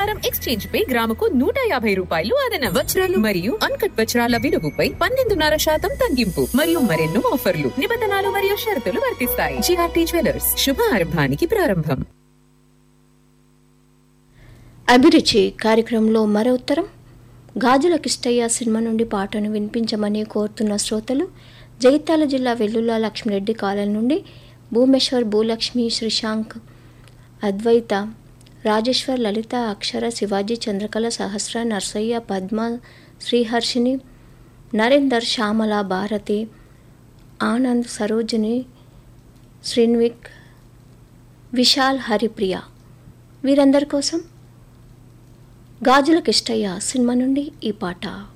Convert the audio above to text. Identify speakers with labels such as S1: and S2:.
S1: బంగారం ఎక్స్చేంజ్ పై గ్రాముకు నూట యాభై రూపాయలు అదనం వజ్రాలు మరియు అన్కట్ వజ్రాల విలువపై పన్నెండున్నర శాతం తగ్గింపు మరియు మరెన్నో ఆఫర్లు నిబంధనలు మరియు షరతులు వర్తిస్తాయి జిఆర్టీ జ్యువెలర్స్ శుభారంభానికి ప్రారంభం
S2: అభిరుచి కార్యక్రమంలో మరో ఉత్తరం గాజుల కిష్టయ్య సినిమా నుండి పాటను వినిపించమని కోరుతున్న శ్రోతలు జగిత్యాల జిల్లా వెల్లుల్ల లక్ష్మిరెడ్డి కాలనీ నుండి భూమేశ్వర్ భూలక్ష్మి శ్రీశాంక్ అద్వైత రాజేశ్వర్ లలిత అక్షర శివాజీ చంద్రకళ సహస్ర నర్సయ్య పద్మ శ్రీహర్షిని నరేందర్ శ్యామల భారతి ఆనంద్ సరోజిని శ్రీన్విక్ విశాల్ హరిప్రియ వీరందరి కోసం గాజుల కిష్టయ్య సినిమా నుండి ఈ పాట